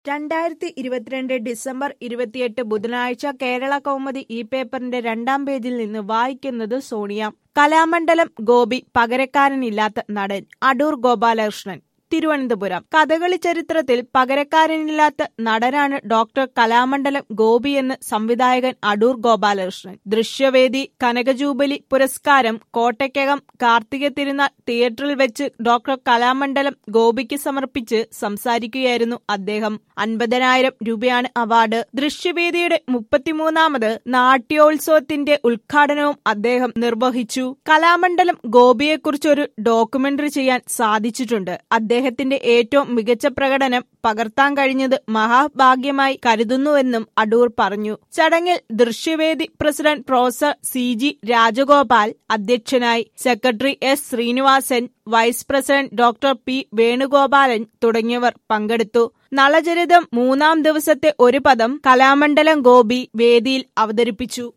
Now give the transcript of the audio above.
രണ്ടായിരത്തി ഇരുപത്തിരണ്ട് ഡിസംബർ ഇരുപത്തിയെട്ട് ബുധനാഴ്ച കേരള കൗമുദി ഈ പേപ്പറിന്റെ രണ്ടാം പേജിൽ നിന്ന് വായിക്കുന്നത് സോണിയ കലാമണ്ഡലം ഗോപി പകരക്കാരനില്ലാത്ത നടൻ അടൂർ ഗോപാലകൃഷ്ണൻ തിരുവനന്തപുരം കഥകളി ചരിത്രത്തിൽ പകരക്കാരനില്ലാത്ത നടനാണ് ഡോക്ടർ കലാമണ്ഡലം ഗോപിയെന്ന് സംവിധായകൻ അടൂർ ഗോപാലകൃഷ്ണൻ ദൃശ്യവേദി കനകജൂബലി പുരസ്കാരം കോട്ടയ്ക്കകം കാർത്തിക തിരുനാൾ തിയേറ്ററിൽ വെച്ച് ഡോക്ടർ കലാമണ്ഡലം ഗോപിക്ക് സമർപ്പിച്ച് സംസാരിക്കുകയായിരുന്നു അദ്ദേഹം അൻപതിനായിരം രൂപയാണ് അവാർഡ് ദൃശ്യവേദിയുടെ മുപ്പത്തിമൂന്നാമത് നാട്യോത്സവത്തിന്റെ ഉദ്ഘാടനവും അദ്ദേഹം നിർവഹിച്ചു കലാമണ്ഡലം ഗോപിയെക്കുറിച്ചൊരു ഡോക്യുമെന്ററി ചെയ്യാൻ സാധിച്ചിട്ടുണ്ട് അദ്ദേഹത്തിന്റെ ഏറ്റവും മികച്ച പ്രകടനം പകർത്താൻ കഴിഞ്ഞത് മഹാഭാഗ്യമായി കരുതുന്നുവെന്നും അടൂർ പറഞ്ഞു ചടങ്ങിൽ Drishyavedi president professor C G Rajagopal അധ്യക്ഷനായി secretary S Srinivasan vice president doctor P Venugopalan തുടങ്ങിയവർ പങ്കെടുത്തു നളചരിതം മൂന്നാം ദിവസത്തെ ഒരു പദം കലാമണ്ഡലം ഗോപി വേദിയിൽ അവതരിപ്പിച്ചു